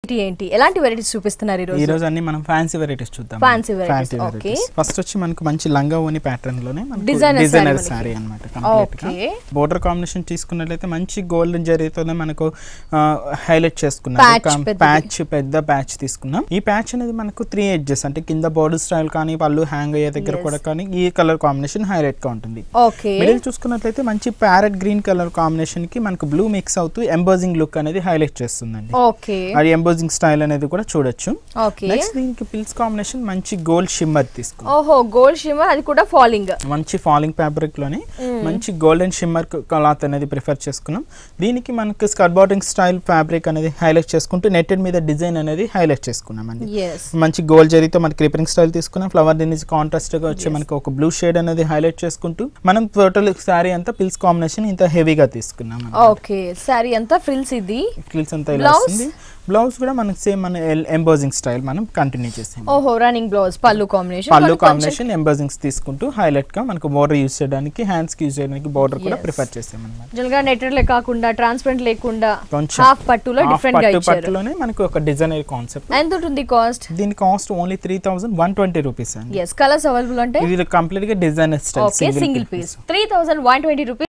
Variety ఏంటి ఎలాంటి varieties చూపిస్తున్నారు ఈ ఈ రోజు రోజు అన్ని మనం ఫ్యాన్సీ వెరైటీస్ చూద్దాం Fancy varieties, okay. ఫస్ట్ వచ్చి మనకు మంచి లంగా ఓని ప్యాటర్న్ లోనే Designer డిజైనర్ saree సారీ మనకి. అనమాట కంప్లీట్ గా Okay. బోర్డర్ కాంబినేషన్ తీసుకున్నట్లయితే మంచి గోల్డెన్ జరీతోనే మనకు హైలైట్ Patch చేసుకున్నాం పెద్దది. ప్యాచ్ పెద్ద ప్యాచ్ తీసుకున్నాం ఈ ప్యాచ్ అనేది మనకు త్రీ ఎడ్జెస్ అంటే కింద బోర్డర్ స్టైల్ కానీ పళ్ళు హ్యాంగ్ అయ్యే దగ్గర Yes. కూడా కానీ ఈ కలర్ కాంబినేషన్ హైలైట్ గా ఉంటుంది ఓకే మిడిల్ చూసుకున్నట్లయితే మంచి ప్యారెట్ గ్రీన్ కలర్ కాంబినేషన్ కి మనకు బ్లూ మిక్స్ అవుతూ ఎంబోజింగ్ లుక్ అనేది హైలైట్ చేస్తుందండి ఓకే అది ఎంబోజింగ్ స్టైల్ అనేది కూడా చూడొచ్చు ఓకే నెక్స్ట్ దీనికి పిల్స్ కాంబినేషన్ మంచి గోల్డ్ షిమ్మర్ తీసుకున్నాం ఓహో గోల్డ్ షిమర్ అది కూడా ఫాలింగ్ మంచి ఫాలింగ్ ఫ్యాబ్రిక్ లోనే మంచి గోల్డెన్ షిమ్మర్ క్లాత్ అనేది ప్రిఫర్ చేసుకున్నాం దీనికి మనకు స్కర్ట్ బాటింగ్ స్టైల్ ఫ్యాబ్రిక్ అనేది హైలైట్ చేసుకుంటూ నెట్టెడ్ మీద డిజైన్ అనేది హైలైట్ చేసుకున్నాం అండి ఎస్ మంచి గోల్డ్ జరీతో మనకి క్రీపరింగ్ స్టైల్ తీసుకున్నాం ఫ్లవర్ దీనికి కాంట్రాస్ట్ గా వచ్చి మనకి ఒక బ్లూ షేడ్ అనేది హైలైట్ చేసుకుంటూ మనం టోటల్ శారీ అంతా పిల్స్ కాంబినేషన్ ఇంత హెవీగా తీసుకున్నాం ఓకే సారీ అంతా ఫ్రిల్స్ ఇది పిల్స్ అంతా ఇలా Blouse? వస్తుంది బ్లౌజ్ కూడా మనకి సేమ్ మన ఎంబోజింగ్ స్టైల్ మనం కంటిన్యూ చేసాం ఓహో running blouse pallu combination pallu combination embossings తీసుకుంటూ హైలైట్ గా మనకు బోర్డర్ యూజ్ చేయడానికి హ్యాండ్స్ కి యూజ్ చేయడానికి బోర్డర్ కూడా Yes. ప్రిఫర్ చేసామన్నమాట జనరల్ గా నెట్టెడ్ లే కాకుండా ట్రాన్స్పరెంట్ లేకుండా కొంచెం హాఫ్ పట్టులో Half డిఫరెంట్ గా పట్టు ఇచ్చారు పట్టులోనే మనకు ఒక డిజైనర్ కాన్సెప్ట్ ఎంత ఉంటుంది కాస్ట్ దీని cost only three thousand one twenty rupees అండి ఎస్ కలర్స్ అవైలబుల్ అంటే ఇది కంప్లీట్ గా designer style okay single piece three thousand one twenty rupees